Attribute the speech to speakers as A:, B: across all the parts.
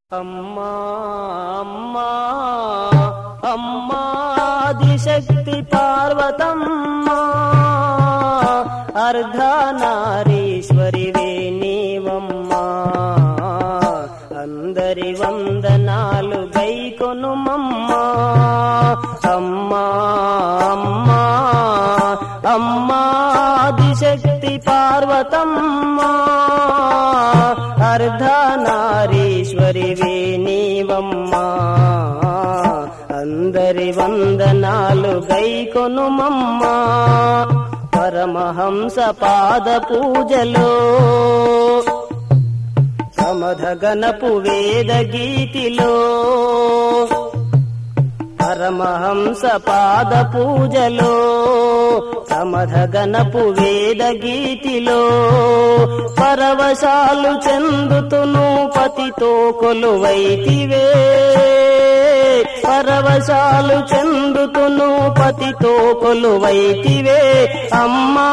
A: అమ్మా అమ్మా అమ్మాదిశక్తి పార్వతమ్మా అర్ధనారీశ్వరి నీవమ్మా అందరి వందనాలు గైకొనుమమ్మా అమ్మా అమ్మా అమ్మాదిశక్తి పార్వతమ్మా అర్ధనారీశ్వరి నీవమ్మా అందరి వందనాలు గైకొనుమమ్మా పరమహంస పాద పూజలో సమధగనపు వేద గీతిలో పరమహంస పాద పూజలో సమధగనపు వేద గీతిలో పరవశాలు చెందుతును పతితో కొలువైతివే పరవశాలు చెందుతును పతితో కొలువైతివే అమ్మా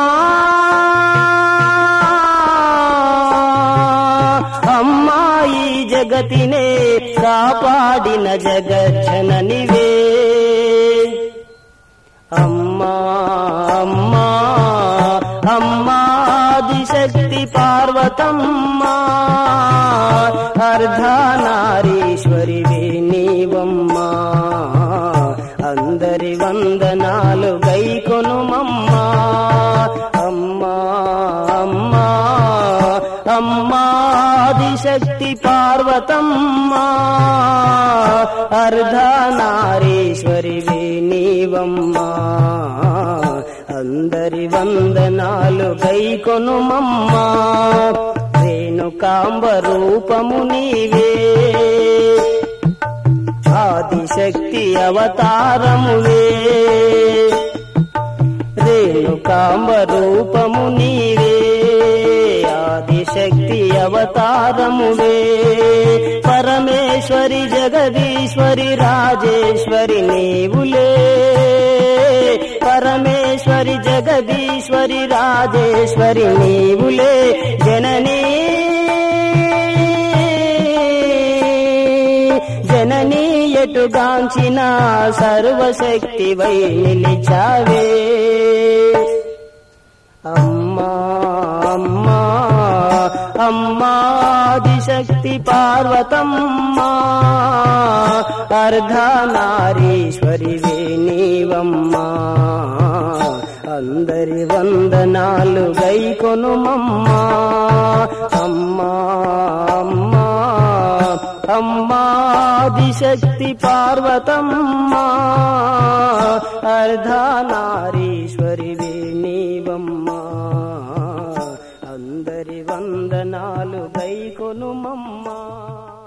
A: అమ్మాయి జగతినే కాపాడిన జగజ్జననివే అమ్మా అమ్మా అమ్మాదిశక్తి పార్వతమ్మా అర్ధనారీశ్వరి నీవమ్మా అందరి వందనాలు గైకొనుమమ్మా అమ్మా అమ్మా అమ్మాదిశక్తి పార్వతమ్మా అర్ధనారీశ్వరి నీవమ్మా అందరి వందనాలు గైకొనుమమ్మా రేణుకాంబ రూపము నీవే ఆదిశక్తి అవతారమువే రేణుకాంబ రూపము నీవే ఆదిశక్తి అవతారమువే పరమేశ్వరి జగదీశ్వరి రాజేశ్వరి నీవులే పరమేశ్వరి జగదీశ్వరి రాజేశ్వరి నీవులే జననీ జననీ ఎటుగాంచిన సర్వశక్తి వై నిలిచావే అమ్మా అమ్మా అమ్మాదిశక్తి పార్వతమ్మా అర్ధనారీశ్వరి నీవమ్మా అందరి వందనాలు గైకొనుమమ్మా అమ్మా అమ్మా అమ్మాదిశక్తి పార్వతమ్మా అర్ధనారీశ్వరి నీవమ్మా అందరి వందనాలు గైకొనుమమ్మా